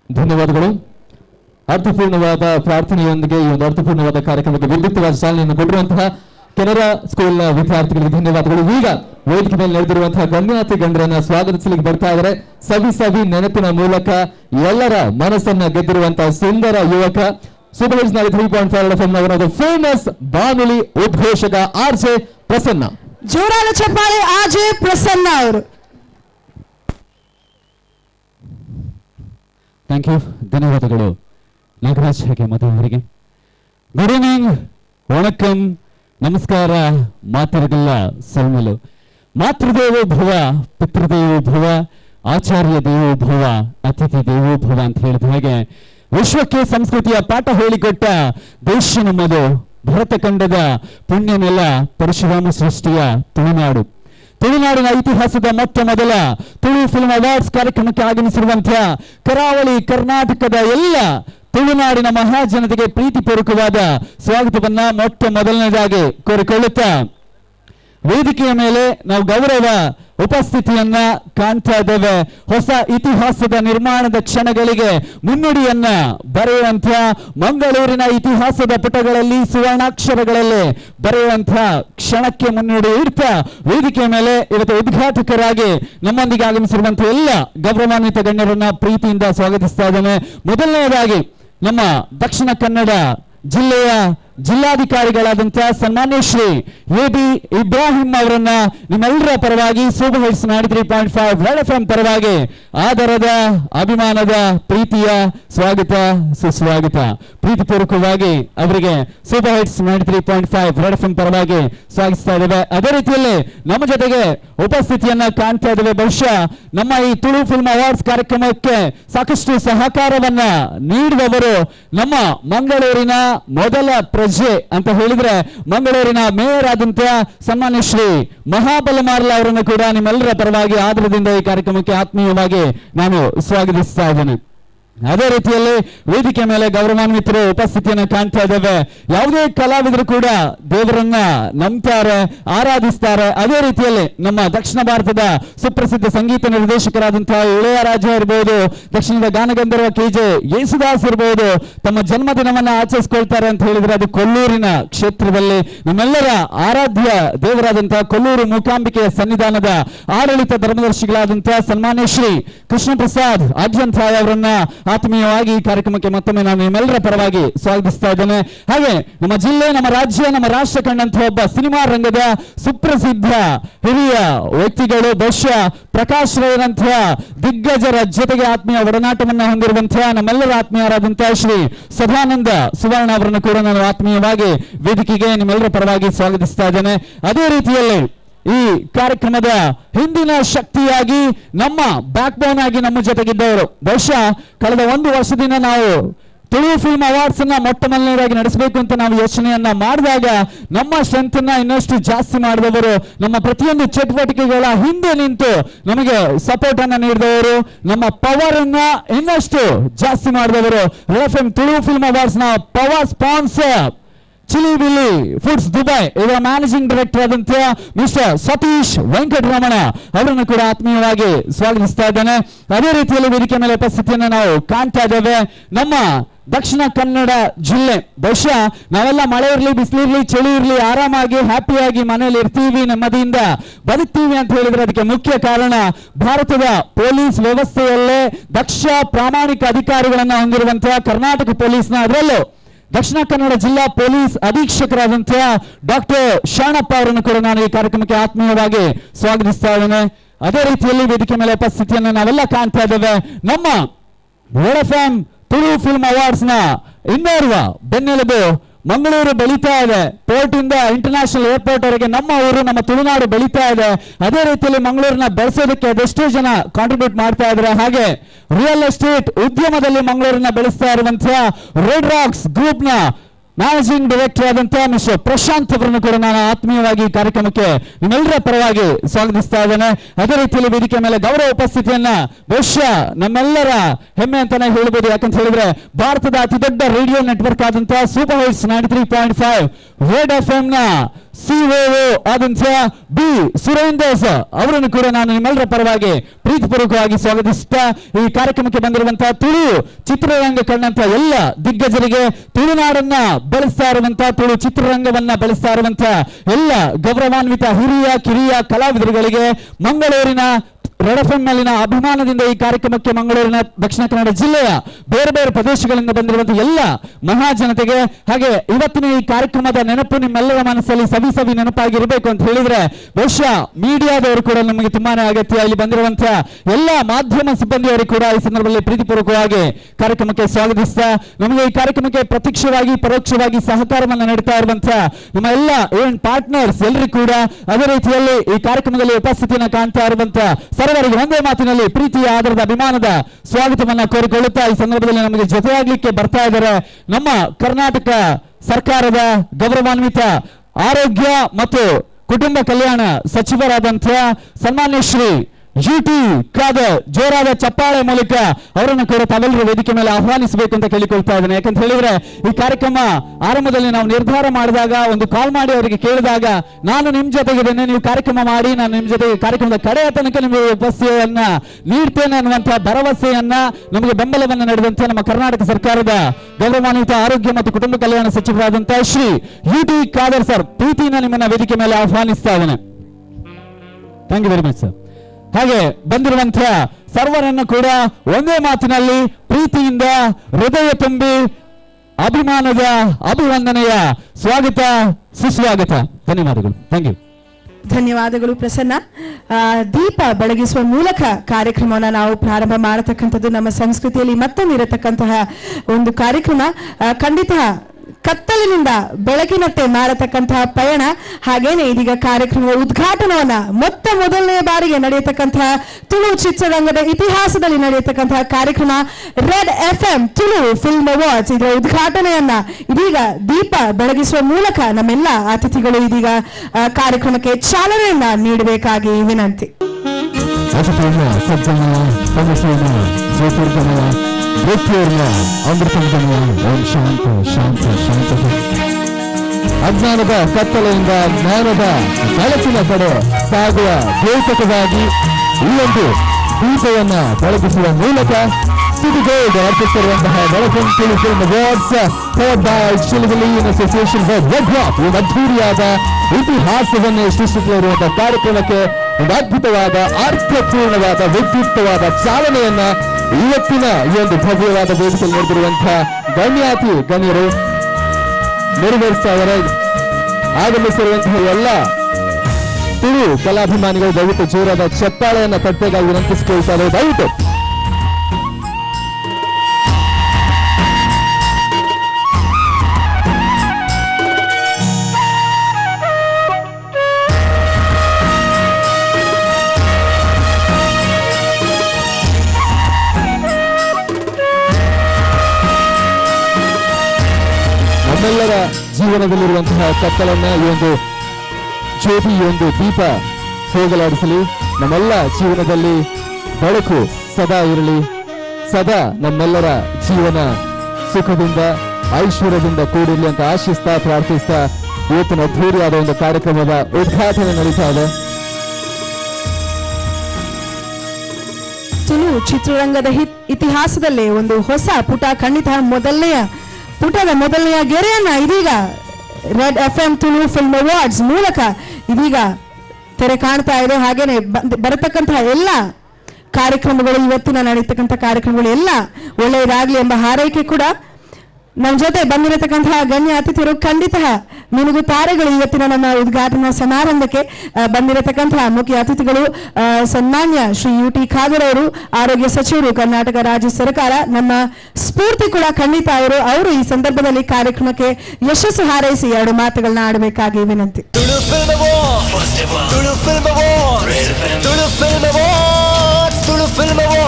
ಧನ್ಯವಾದಗಳು ಅರ್ಥಪೂರ್ಣವಾದ ಪ್ರಾರ್ಥನೆಯೊಂದಿಗೆ ಈ ಒಂದು ಅರ್ಥಪೂರ್ಣವಾದ ಕಾರ್ಯಕ್ರಮಕ್ಕೆ ವಿದ್ಯುಕ್ತವಾದ ಚಾಲನೆಯನ್ನು ಕೊಟ್ಟಿರುವಂತಹ ಕೆನರಾ ಸ್ಕೂಲ್ನ ವಿದ್ಯಾರ್ಥಿಗಳಿಗೆ ಧನ್ಯವಾದಗಳು ಈಗ ವೇದಿಕೆ ಮೇಲೆ ನಡೆದಿರುವಂತಹ ಗಣ್ಯಾತಿ ಗಣ್ಯರನ್ನ ಸ್ವಾಗತಿಸಲಿಕ್ಕೆ ಬರ್ತಾ ಇದ್ದಾರೆ ಸವಿ ಸವಿ ನೆನಪಿನ ಮೂಲಕ ಎಲ್ಲರ ಮನಸ್ಸನ್ನ ಗೆದ್ದಿರುವಂತಹ ಸುಂದರ ಯುವಕ ಸೂಪರ್ ಹಿಟ್ಸ್ ನಲ್ಲಿ ತ್ರೀ ಪಾಯಿಂಟ್ ಫೈವ್ ಎಫ್ ಅವರ ಫೇಮಸ್ ಬಾನುಲಿ ಉದ್ಘೋಷಕ ಆರ್ ಜೆ ಪ್ರಸನ್ನ ಜೋರಾದ ಚಪ್ಪಾಳೆ ಆಜೆ ಪ್ರಸನ್ನ ಅವರು ಥ್ಯಾಂಕ್ ಯು ಧನ್ಯವಾದಗಳು ನಾಗರಾಜ್ ಹಾಗೆ ಮಧುವರಿಗೆ ಗುಡ್ ಈವ್ನಿಂಗ್ ವಣಕಂ ನಮಸ್ಕಾರ ಮಾತರಿಗೆಲ್ಲ ಸಲ್ಮಲು ಮಾತೃದೇವೋ ಭವ ಪಿತೃದೇವೋ ಭವ ಆಚಾರ್ಯ ದೇವೋ ಭವ ಅತಿಥಿ ದೇವೋ ಭವ ಅಂತ ಹೇಳಿದ ಹಾಗೆ ವಿಶ್ವಕ್ಕೆ ಸಂಸ್ಕೃತಿಯ ಪಾಠ ಹೇಳಿಕೊಟ್ಟ ದೇಶ ನಮ್ಮದು ಭರತ ಖಂಡದ ಪುಣ್ಯ ನೆಲ ಪರಶುರಾಮ ಸೃಷ್ಟಿಯ ತುಳುನಾಡು ತುಳುನಾಡಿನ ಇತಿಹಾಸದ ಮೊಟ್ಟ ಮೊದಲ ತುಳು ಫಿಲ್ಮ್ ಅವಾರ್ಡ್ಸ್ ಕಾರ್ಯಕ್ರಮಕ್ಕೆ ಆಗಮಿಸಿರುವಂತಹ ಕರಾವಳಿ ಕರ್ನಾಟಕದ ಎಲ್ಲ ತುಳುನಾಡಿನ ಮಹಾಜನತೆಗೆ ಪ್ರೀತಿಪೂರ್ವಕವಾದ ಸ್ವಾಗತವನ್ನ ಮೊಟ್ಟ ಮೊದಲನೇದಾಗಿ ಕೋರಿಕೊಳ್ಳುತ್ತಾ ವೇದಿಕೆಯ ಮೇಲೆ ನಾವು ಗೌರವ ಉಪಸ್ಥಿತಿಯನ್ನ ಕಾಣ್ತಾ ಇದ್ದೇವೆ ಹೊಸ ಇತಿಹಾಸದ ನಿರ್ಮಾಣದ ಕ್ಷಣಗಳಿಗೆ ಮುನ್ನುಡಿಯನ್ನ ಬರೆಯುವಂತಹ ಮಂಗಳೂರಿನ ಇತಿಹಾಸದ ಪುಟಗಳಲ್ಲಿ ಸುವರ್ಣಾಕ್ಷರಗಳಲ್ಲಿ ಬರೆಯುವಂತಹ ಕ್ಷಣಕ್ಕೆ ಮುನ್ನುಡಿ ಇಡ್ತಾ ವೇದಿಕೆಯ ಮೇಲೆ ಇವತ್ತು ಉದ್ಘಾಟಕರಾಗಿ ನಮ್ಮೊಂದಿಗೆ ಆಗಮಿಸಿರುವಂತಹ ಎಲ್ಲ ಗೌರವಾನ್ವಿತ ಗಣ್ಯರನ್ನ ಪ್ರೀತಿಯಿಂದ ಸ್ವಾಗತಿಸ್ತಾ ಇದ್ದೇನೆ ಮೊದಲನೆಯದಾಗಿ ನಮ್ಮ ದಕ್ಷಿಣ ಕನ್ನಡ ಜಿಲ್ಲೆಯ ಜಿಲ್ಲಾಧಿಕಾರಿಗಳಾದಂತಹ ಸನ್ಮಾನ್ಯ ಶ್ರೀ ಎ ಬಿ ಇಬ್ರಾಹಿಂ ಅವರನ್ನ ನಿಮ್ಮೆಲ್ಲರ ಪರವಾಗಿ ಸೂಪರ್ ಹಿಟ್ಸ್ ನಾಡಿ three point five red F ಪರವಾಗಿ ಆದರದ ಅಭಿಮಾನದ ಪ್ರೀತಿಯ ಸ್ವಾಗತ ಸುಸ್ವಾಗತ ಪ್ರೀತಿಪೂರ್ವಕವಾಗಿ ಅವರಿಗೆ super hits ninety three point five red F ಪರವಾಗಿ ಸ್ವಾಗತಿಸ್ತಾ ಇದ್ದೇವೆ ಅದೇ ರೀತಿಯಲ್ಲಿ ನಮ್ಮ ಜೊತೆಗೆ ಉಪಸ್ಥಿತಿಯನ್ನ ಕಾಣ್ತಾ ಇದ್ದೇವೆ ಬಹುಶಃ ನಮ್ಮ ಈ ತುಳು ಫಿಲ್ಮ್ ಅವಾರ್ಡ್ಸ್ ಕಾರ್ಯಕ್ರಮಕ್ಕೆ ಸಾಕಷ್ಟು ಸಹಕಾರವನ್ನ ನೀಡಿದವರು ನಮ್ಮ ಮಂಗಳೂರಿನ ಮೊದಲ ಪ್ರಜೆ ಅಂತ ಹೇಳಿದ್ರೆ ಮಂಗಳೂರಿನ ಮೇಯರ್ ಆದಂತಹ ಸನ್ಮಾನ್ಯ ಶ್ರೀ ಮಹಾಬಲ ಮಾರ್ಲ ಅವರನ್ನು ಕೂಡ ನಿಮ್ಮೆಲ್ಲರ ಪರವಾಗಿ ಆದರದಿಂದ ಈ ಕಾರ್ಯಕ್ರಮಕ್ಕೆ ಆತ್ಮೀಯವಾಗಿ ನಾನು ಸ್ವಾಗತಿಸ್ತಾ ಇದ್ದೇನೆ ಅದೇ ರೀತಿಯಲ್ಲಿ ವೇದಿಕೆ ಮೇಲೆ ಗೌರವಾನ್ವಿತರು ಉಪಸ್ಥಿತಿಯನ್ನು ಕಾಣ್ತಾ ಇದ್ದೇವೆ ಯಾವುದೇ ಕಲಾವಿದರು ಕೂಡ ದೇವರನ್ನ ನಂಬ್ತಾರೆ ಆರಾಧಿಸ್ತಾರೆ ಅದೇ ರೀತಿಯಲ್ಲಿ ನಮ್ಮ ದಕ್ಷಿಣ ಭಾರತದ ಸುಪ್ರಸಿದ್ಧ ಸಂಗೀತ ನಿರ್ದೇಶಕರಾದಂತಹ ಇಳೆಯರಾಜ ಇರಬಹುದು ದಕ್ಷಿಣದ ಗಾನಗಂಧರ್ವ ಕೆ ಜೆ ಯೇಸುದಾಸ್ ಇರಬಹುದು ತಮ್ಮ ಜನ್ಮದಿನವನ್ನ ಆಚರಿಸ್ಕೊಳ್ತಾರೆ ಅಂತ ಹೇಳಿದ್ರೆ ಅದು ಕೊಲ್ಲೂರಿನ ಕ್ಷೇತ್ರದಲ್ಲಿ ನಮ್ಮೆಲ್ಲರ ಆರಾಧ್ಯ ದೇವರಾದಂತಹ ಕೊಲ್ಲೂರು ಮೂಕಾಂಬಿಕೆಯ ಸನ್ನಿಧಾನದ ಆಡಳಿತ ಧರ್ಮದರ್ಶಿಗಳಾದಂತಹ ಸನ್ಮಾನ್ಯ ಶ್ರೀ ಕೃಷ್ಣ ಪ್ರಸಾದ್ ಅಜ್ಜಂಥಾಯ್ ಅವರನ್ನ ಆತ್ಮೀಯವಾಗಿ ಈ ಕಾರ್ಯಕ್ರಮಕ್ಕೆ ಮತ್ತೊಮ್ಮೆ ನಾನು ನಿಮ್ಮೆಲ್ಲರ ಪರವಾಗಿ ಸ್ವಾಗತಿಸ್ತಾ ಇದ್ದೇನೆ ಹಾಗೆ ನಮ್ಮ ಜಿಲ್ಲೆ ನಮ್ಮ ರಾಜ್ಯ ನಮ್ಮ ರಾಷ್ಟ್ರ ಕಂಡಂತಹ ಒಬ್ಬ ಸಿನಿಮಾ ರಂಗದ ಸುಪ್ರಸಿದ್ಧ ಹಿರಿಯ ವ್ಯಕ್ತಿಗಳು ಬಹುಶಃ ಪ್ರಕಾಶ್ ರೈನಂತಹ ದಿಗ್ಗಜರ ಜೊತೆಗೆ ಆತ್ಮೀಯ ಒಡನಾಟವನ್ನ ಹೊಂದಿರುವಂತಹ ನಮ್ಮೆಲ್ಲರ ಆತ್ಮೀಯರಾದಂತಹ ಶ್ರೀ ಸದಾನಂದ ಸುವರ್ಣ ಅವರನ್ನು ಕೂಡ ನಾನು ಆತ್ಮೀಯವಾಗಿ ವೇದಿಕೆಗೆ ನಿಮ್ಮೆಲ್ಲರ ಪರವಾಗಿ ಸ್ವಾಗತಿಸ್ತಾ ಇದ್ದೇನೆ ಅದೇ ರೀತಿಯಲ್ಲಿ ಈ ಕಾರ್ಯಕ್ರಮದ ಹಿಂದಿನ ಶಕ್ತಿಯಾಗಿ ನಮ್ಮ ಬ್ಯಾಕ್ ಬೋನ್ ಆಗಿ ನಮ್ಮ ಜೊತೆಗಿದ್ದವರು ಬಹುಶಃ ಕಳೆದ ಒಂದು ವರ್ಷದಿಂದ ನಾವು ತುಳು ಫಿಲ್ಮ್ ಅವಾರ್ಡ್ಸ್ ಅನ್ನ ಮೊಟ್ಟ ಮೊದಲನೇದಾಗಿ ನಡೆಸಬೇಕು ಅಂತ ನಾವು ಯೋಚನೆಯನ್ನ ಮಾಡಿದಾಗ ನಮ್ಮ ಸ್ಟ್ರೆಂತ್ ಅನ್ನ ಇನ್ನಷ್ಟು ಜಾಸ್ತಿ ಮಾಡಿದವರು ನಮ್ಮ ಪ್ರತಿಯೊಂದು ಚಟುವಟಿಕೆಗಳ ಹಿಂದೆ ನಿಂತು ನಮಗೆ ಸಪೋರ್ಟ್ ಅನ್ನ ನೀಡಿದವರು ನಮ್ಮ ಪವರ್ ಅನ್ನ ಇನ್ನಷ್ಟು ಜಾಸ್ತಿ ಮಾಡಿದವರು F M Tulu film awards ನ power sponsor chilli billy foods Dubai ಇದರ ಮ್ಯಾನೇಜಿಂಗ್ ಡೈರೆಕ್ಟರ್ ಆದಂತಹ ಮಿಸ್ಟರ್ ಸತೀಶ್ ವೆಂಕಟರಮಣ ಅವರನ್ನು ಕೂಡ ಆತ್ಮೀಯವಾಗಿ ಸ್ವಾಗತಿಸ್ತಾ ಇದ್ದೇನೆ ಅದೇ ರೀತಿಯಲ್ಲಿ ವೇದಿಕೆ ಮೇಲೆ ಉಪಸ್ಥಿತಿಯನ್ನು ನಾವು ಕಾಣ್ತಾ ಇದ್ದೇವೆ ನಮ್ಮ ದಕ್ಷಿಣ ಕನ್ನಡ ಜಿಲ್ಲೆ ಬಹುಶಃ ನಾವೆಲ್ಲ ಮಳೆ ಇರಲಿ ಬಿಸಿಲಿರ್ಲಿ ಚಳಿ ಇರಲಿ ಆರಾಮಾಗಿ ಹ್ಯಾಪಿಯಾಗಿ ಮನೆಯಲ್ಲಿ ಇರ್ತೀವಿ ನೆಮ್ಮದಿಯಿಂದ ಬದುಕ್ತೀವಿ ಅಂತ ಹೇಳಿದ್ರೆ ಅದಕ್ಕೆ ಮುಖ್ಯ ಕಾರಣ ಭಾರತದ ಪೊಲೀಸ್ ವ್ಯವಸ್ಥೆಯಲ್ಲೇ ದಕ್ಷ ಪ್ರಾಮಾಣಿಕ ಅಧಿಕಾರಿಗಳನ್ನ ಹೊಂದಿರುವಂತಹ ಕರ್ನಾಟಕ ಪೊಲೀಸ್ನ ಅದರಲ್ಲೂ ದಕ್ಷಿಣ ಕನ್ನಡ ಜಿಲ್ಲಾ ಪೊಲೀಸ್ ಅಧೀಕ್ಷಕರಾದಂತಹ ಡಾಕ್ಟರ್ ಶರಣಪ್ಪ ಅವರನ್ನು ಕೂಡ ನಾನು ಈ ಕಾರ್ಯಕ್ರಮಕ್ಕೆ ಆತ್ಮೀಯವಾಗಿ ಸ್ವಾಗತಿಸ್ತಾ ಇದ್ದೇನೆ ಅದೇ ರೀತಿಯಲ್ಲಿ ವೇದಿಕೆ ಮೇಲೆ ಉಪಸ್ಥಿತಿಯನ್ನು ನಾವೆಲ್ಲ ಕಾಣ್ತಾ ಇದ್ದೇವೆ ನಮ್ಮ ವೋಡಫೋನ್ ತುಳು ಫಿಲ್ಮ್ ಅವಾರ್ಡ್ಸ್ ನ ಇನ್ನೋರ್ವ ಬೆನ್ನೆಲುಬು ಮಂಗಳೂರು ಬೆಳೀತಾ ಇದೆ ಪೋರ್ಟ್ ಇಂದ ಇಂಟರ್ನ್ಯಾಷನಲ್ ಏರ್ಪೋರ್ಟ್ ವರೆಗೆ ನಮ್ಮ ಊರು ನಮ್ಮ ತುಳುನಾಡು ಬೆಳೀತಾ ಇದೆ ಅದೇ ರೀತಿಯಲ್ಲಿ ಮಂಗಳೂರನ್ನ ಬೆಳೆಸೋದಕ್ಕೆ ಅದೆಷ್ಟೋ ಜನ ಕಾಂಟ್ರಿಬ್ಯೂಟ್ ಮಾಡ್ತಾ ಇದ್ದಾರೆ ಹಾಗೆ ರಿಯಲ್ ಎಸ್ಟೇಟ್ ಉದ್ಯಮದಲ್ಲಿ ಮಂಗಳೂರನ್ನ ಬೆಳೆಸ್ತಾ ಇರುವಂತಹ ರೆಡ್ ರಾಕ್ಸ್ ಗ್ರೂಪ್ ನ ಮ್ಯಾನೇಜಿಂಗ್ ಡೈರೆಕ್ಟರ್ ಆದಂತಹ ಮಿಸ್ಟರ್ ಪ್ರಶಾಂತ್ ಅವರನ್ನು ಕೂಡ ನಾನು ಆತ್ಮೀಯವಾಗಿ ಈ ಕಾರ್ಯಕ್ರಮಕ್ಕೆ ನಿಮ್ಮೆಲ್ಲರ ಪರವಾಗಿ ಸ್ವಾಗತಿಸ್ತಾ ಇದ್ದೇನೆ ಅದೇ ರೀತಿಯಲ್ಲಿ ವೇದಿಕೆ ಮೇಲೆ ಗೌರವ ಉಪಸ್ಥಿತಿಯನ್ನ ಬಹುಶಃ ನಮ್ಮೆಲ್ಲರ ಹೆಮ್ಮೆ ಅಂತಾನೆ ಹೇಳ್ಬೋದು ಯಾಕಂತ ಹೇಳಿದ್ರೆ ಭಾರತದ ಅತಿ ದೊಡ್ಡ ರೇಡಿಯೋ ನೆಟ್ವರ್ಕ್ ಆದಂತಹ super hits ninety three point five red F M ನ ಸಿಒಒ ಆದಂತಹ ಬಿ ಸುರೇಂದರ್ಸ್ ಅವರನ್ನು ಕೂಡ ನಾನು ನಿಮ್ಮೆಲ್ಲರ ಪರವಾಗಿ ಪ್ರೀತಿಪೂರ್ವಕವಾಗಿ ಸ್ವಾಗತಿಸುತ್ತಾ ಈ ಕಾರ್ಯಕ್ರಮಕ್ಕೆ ಬಂದಿರುವಂತಹ ತುಳು ಚಿತ್ರರಂಗ ಕಂಡಂತ ಎಲ್ಲ ದಿಗ್ಗಜರಿಗೆ ತುಳುನಾಡನ್ನ ಬೆಳೆಸ್ತಾ ಇರುವಂತಹ ತುಳು ಚಿತ್ರರಂಗವನ್ನ ಬೆಳೆಸ್ತಾ ಇರುವಂತಹ ಎಲ್ಲ ಗೌರವಾನ್ವಿತ ಹಿರಿಯ ಕಿರಿಯ ಕಲಾವಿದರುಗಳಿಗೆ ಮಂಗಳೂರಿನ ರೆಡ್ ಎಫ್ ಮೇಲಿನ ಅಭಿಮಾನದಿಂದ ಈ ಕಾರ್ಯಕ್ರಮಕ್ಕೆ ಮಂಗಳೂರಿನ ದಕ್ಷಿಣ ಕನ್ನಡ ಜಿಲ್ಲೆಯ ಬೇರೆ ಬೇರೆ ಪ್ರದೇಶಗಳಿಂದ ಬಂದಿರುವಂತಹ ಎಲ್ಲ ಮಹಾಜನತೆಗೆ ಹಾಗೆ ಇವತ್ತಿನ ಈ ಕಾರ್ಯಕ್ರಮದ ನೆನಪು ನಿಮ್ಮೆಲ್ಲರ ಮನಸ್ಸಲ್ಲಿ ಸವಿ ಸವಿ ನೆನಪಾಗಿರಬೇಕು ಅಂತ ಹೇಳಿದ್ರೆ ಬಹುಶಃ ಮೀಡಿಯಾದವರು ಕೂಡ ನಮಗೆ ತುಂಬಾನೇ ಅಗತ್ಯ ಇಲ್ಲಿ ಬಂದಿರುವಂತಹ ಎಲ್ಲ ಮಾಧ್ಯಮ ಸಿಬ್ಬಂದಿಯವರಿಗೆ ಕೂಡ ಈ ಸಂದರ್ಭದಲ್ಲಿ ಪ್ರೀತಿಪೂರ್ವಕವಾಗಿ ಕಾರ್ಯಕ್ರಮಕ್ಕೆ ಸ್ವಾಗತಿಸ್ತಾ ನಮಗೆ ಈ ಕಾರ್ಯಕ್ರಮಕ್ಕೆ ಪ್ರತ್ಯಕ್ಷವಾಗಿ ಪರೋಕ್ಷವಾಗಿ ಸಹಕಾರವನ್ನು ನೀಡ್ತಾ ಇರುವಂತಹ ನಮ್ಮ ಎಲ್ಲ ಏನ್ ಪಾರ್ಟ್ನರ್ಸ್ ಎಲ್ಲರಿಗೂ ಕೂಡ ಅದೇ ರೀತಿಯಲ್ಲಿ ಈ ಕಾರ್ಯಕ್ರಮದಲ್ಲಿ ಉಪಸ್ಥಿತಿಯನ್ನು ಕಾಣ್ತಾ ಇರುವಂತಹ ಸರ್ವರಿಗೆ ಒಂದೇ ಮಾತಿನಲ್ಲಿ ಪ್ರೀತಿಯ ಆಧಾರದ ಅಭಿಮಾನದ ಸ್ವಾಗತವನ್ನ ಕೋರಿಕೊಳ್ಳುತ್ತಾ ಈ ಸಂದರ್ಭದಲ್ಲಿ ನಮಗೆ ಜೊತೆಯಾಗ್ಲಿಕ್ಕೆ ಬರ್ತಾ ಇದ್ದಾರೆ ನಮ್ಮ ಕರ್ನಾಟಕ ಸರ್ಕಾರದ ಗೌರವಾನ್ವಿತ ಆರೋಗ್ಯ ಮತ್ತು ಕುಟುಂಬ ಕಲ್ಯಾಣ ಸಚಿವರಾದಂತಹ ಸನ್ಮಾನ್ಯ ಶ್ರೀ ಯು ಟಿ ಖಾದರ್ ಜೋರಾದ ಚಪ್ಪಾಳೆ ಮೂಲಕ ಅವರನ್ನು ಕೂಡ ತಾವೆಲ್ಲರೂ ವೇದಿಕೆ ಮೇಲೆ ಆಹ್ವಾನಿಸಬೇಕು ಅಂತ ಕೇಳಿಕೊಳ್ತಾ ಇದ್ದೇನೆ ಯಾಕಂತ ಹೇಳಿದ್ರೆ ಈ ಕಾರ್ಯಕ್ರಮ ಆರಂಭದಲ್ಲಿ ನಾವು ನಿರ್ಧಾರ ಮಾಡಿದಾಗ ಒಂದು ಕಾಲ್ ಮಾಡಿ ಅವರಿಗೆ ಕೇಳಿದಾಗ ನಾನು ನಿಮ್ ಜೊತೆಗಿದ್ದೇನೆ ನೀವು ಕಾರ್ಯಕ್ರಮ ಮಾಡಿ ನಾನು ನಿಮ್ ಜೊತೆಗೆ ಕಾರ್ಯಕ್ರಮದ ಕಡೆಯ ತನಕ ನಿಮಗೆ ಉಪಸ್ಥಿತಿಯನ್ನ ನೀಡ್ತೇನೆ ಅನ್ನುವಂತಹ ಭರವಸೆಯನ್ನ ನಮಗೆ ಬೆಂಬಲವನ್ನ ನೀಡಿದಂತಹ ನಮ್ಮ ಕರ್ನಾಟಕ ಸರ್ಕಾರದ ಗೌರವಾನ್ವಿತ ಆರೋಗ್ಯ ಮತ್ತು ಕುಟುಂಬ ಕಲ್ಯಾಣ ಸಚಿವರಾದಂತಹ Shri U T Khader sir ಪ್ರೀತಿಯಿಂದ ನಿಮ್ಮನ್ನ ವೇದಿಕೆ ಮೇಲೆ ಆಹ್ವಾನಿಸ್ತಾ ಇದ್ದೇನೆ thank you very much sir ಹಾಗೆ ಬಂದಿರುವಂತಹ ಸರ್ವರನ್ನು ಕೂಡ ಒಂದೇ ಮಾತಿನಲ್ಲಿ ಪ್ರೀತಿಯಿಂದ ಹೃದಯ ತುಂಬಿ ಅಭಿಮಾನದ ಅಭಿವಂದನೆಯ ಸ್ವಾಗತ ಸುಸ್ವಾಗತ ಧನ್ಯವಾದಗಳು ಥ್ಯಾಂಕ್ ಯು ಧನ್ಯವಾದಗಳು ಪ್ರಸನ್ನ ಆ, ದೀಪ ಬೆಳಗಿಸುವ ಮೂಲಕ ಕಾರ್ಯಕ್ರಮವನ್ನು ನಾವು ಪ್ರಾರಂಭ ಮಾಡತಕ್ಕಂಥದ್ದು ನಮ್ಮ ಸಂಸ್ಕೃತಿಯಲ್ಲಿ ಮತ್ತೊಂದಿರತಕ್ಕಂತಹ ಒಂದು ಕಾರ್ಯಕ್ರಮ ಆ, ಖಂಡಿತ ಕತ್ತಲಿನಿಂದ ಬೆಳಕಿನತ್ತೆ ಮಾಡತಕ್ಕಂತಹ ಪಯಣ ಹಾಗೇನೆ ಇದೀಗ ಕಾರ್ಯಕ್ರಮದ ಉದ್ಘಾಟನವನ್ನ ಮೊತ್ತ ಮೊದಲನೆಯ ಬಾರಿಗೆ ನಡೆಯತಕ್ಕಂತಹ ತುಳು ಚಿತ್ರರಂಗದ ಇತಿಹಾಸದಲ್ಲಿ ನಡೆಯತಕ್ಕಂತಹ ಕಾರ್ಯಕ್ರಮ red F M Tulu film awards ಇದರ ಉದ್ಘಾಟನೆಯನ್ನ ಇದೀಗ ದೀಪ ಬೆಳಗಿಸುವ ಮೂಲಕ ನಮ್ಮೆಲ್ಲ ಅತಿಥಿಗಳು ಇದೀಗ ಆ, ಕಾರ್ಯಕ್ರಮಕ್ಕೆ ಚಾಲನೆಯನ್ನ ನೀಡಬೇಕಾಗಿ ವಿನಂತಿ ಅತಿಥಿಯನ್ನ ಸಜ್ಜನ ಕನಸಿನ ಜ್ಯೋತಿರ್ಗಮಯ ಮೃತ್ಯುರ್ನ ಅಮೃತಂಗಮಯ ಓಂ ಶಾಂತ ಶಾಂತ ಶಾಂತ ಅಜ್ಞಾನದ ಕತ್ತಲೆಯಿಂದ ಜ್ಞಾನದ ಬೆಳಕಿನ ಕಡೆ ಸಾಗುವ ದ್ಯೋತಕವಾಗಿ ಈ ಒಂದು ದೀಪವನ್ನ ಬೆಳಗಿಸುವ ಮೂಲಕ ಸಿಟಿಗೋಲ್ಡ್ ಅರ್ಪಿಸಿರುವಂತಹ ಬೆಳಕಿನ Tulu film awards third by ಶಿಲ್ಗಲಿ in association with red rock ಒಂದು ಅದ್ಧೂರಿಯಾದ ಇತಿಹಾಸವನ್ನು ಸೃಷ್ಟಿಸಲಿರುವಂತಹ ಕಾರ್ಯಕ್ರಮಕ್ಕೆ ಒಂದು ಅದ್ಭುತವಾದ ಅರ್ಥಪೂರ್ಣವಾದ ವಿದ್ಯುಕ್ತವಾದ ಚಾಲನೆಯನ್ನ ಇವತ್ತಿನ ಈ ಒಂದು ಭವ್ಯವಾದ ವೇದಿಕೆಯಲ್ಲಿ ನಡೆದಿರುವಂತಹ ಗಣ್ಯಾತಿ ಗಣ್ಯರು ನೆರವೇರಿಸ್ತಾ ಇದ್ದಾರೆ ಆಗಮಿಸಿರುವಂತಹ ಎಲ್ಲ ತುಳು ಕಲಾಭಿಮಾನಿಗಳು ದಯವಿಟ್ಟು ಜೋರಾದ ಚಪ್ಪಾಳೆಯನ್ನ ತಟ್ಟೆಗಾಗಿ ವಿನಂತಿಸಿಕೊಳ್ತಾ ಇದ್ದಾರೆ ದಯವಿಟ್ಟು ನಮ್ಮೆಲ್ಲರ ಜೀವನದಲ್ಲಿರುವಂತಹ ಕತ್ತಲನ್ನ ಈ ಒಂದು ಜ್ಯೋತಿ ಈ ಒಂದು ದೀಪ ಹೋಗಲಾಡಿಸಲಿ ನಮ್ಮೆಲ್ಲ ಜೀವನದಲ್ಲಿ ಬೆಳಕು ಸದಾ ಇರಲಿ ಸದಾ ನಮ್ಮೆಲ್ಲರ ಜೀವನ ಸುಖದಿಂದ ಐಶ್ವರ್ಯದಿಂದ ಕೂಡಿರಲಿ ಅಂತ ಆಶಿಸ್ತಾ ಪ್ರಾರ್ಥಿಸ್ತಾ ಇವತ್ತಿನ ಅದ್ಧೂರಿಯಾದ ಒಂದು ಕಾರ್ಯಕ್ರಮದ ಉದ್ಘಾಟನೆ ನಡೀತಾ ಇದೆ ತುಳು ಚಿತ್ರರಂಗದ ಹಿತ್- ಇತಿಹಾಸದಲ್ಲೇ ಒಂದು ಹೊಸ ಪುಟ ಖಂಡಿತ ಮೊದಲನೆಯ ಪುಟದ ಮೊದಲನೆಯ ಗೆರೆಯನ್ನ ಇದೀಗ red F M Tulu film awards ಮೂಲಕ ಇದೀಗ ತೆರೆ ಕಾಣ್ತಾ ಇದೆ ಹಾಗೇನೆ ಬಂದ್- ಬರತಕ್ಕಂತಹ ಎಲ್ಲ ಕಾರ್ಯಕ್ರಮಗಳು ಇವತ್ತಿನ ನಡೀತಕ್ಕಂಥ ಕಾರ್ಯಕ್ರಮಗಳು ಎಲ್ಲ ಒಳ್ಳೆಯದಾಗ್ಲಿ ಎಂಬ ಹಾರೈಕೆ ಕೂಡ ನಮ್ಮ ಜೊತೆ ಬಂದಿರತಕ್ಕಂತಹ ಗಣ್ಯ ಅತಿಥಿಯರು ಖಂಡಿತ ಮಿನುಗು ತಾರೆಗಳು ಇವತ್ತಿನ ನಮ್ಮ ಉದ್ಘಾಟನಾ ಸಮಾರಂಭಕ್ಕೆ ಆ, ಬಂದಿರತಕ್ಕಂತಹ ಮುಖ್ಯ ಅತಿಥಿಗಳು ಆ, ಸನ್ಮಾನ್ಯ ಶ್ರೀ ಯು ಟಿ ಖಾದರ್ ಅವರು ಆರೋಗ್ಯ ಸಚಿವರು ಕರ್ನಾಟಕ ರಾಜ್ಯ ಸರ್ಕಾರ ನಮ್ಮ ಸ್ಫೂರ್ತಿ ಕೂಡ ಖಂಡಿತ ಅವರು ಅವರು ಈ ಸಂದರ್ಭದಲ್ಲಿ ಕಾರ್ಯಕ್ರಮಕ್ಕೆ ಯಶಸ್ಸು ಹಾರೈಸಿ ಎರಡು ಮಾತುಗಳನ್ನ ಆಡಬೇಕಾಗಿ ವಿನಂತಿ Tulu film award Tulu film award Tulu film award Tulu film award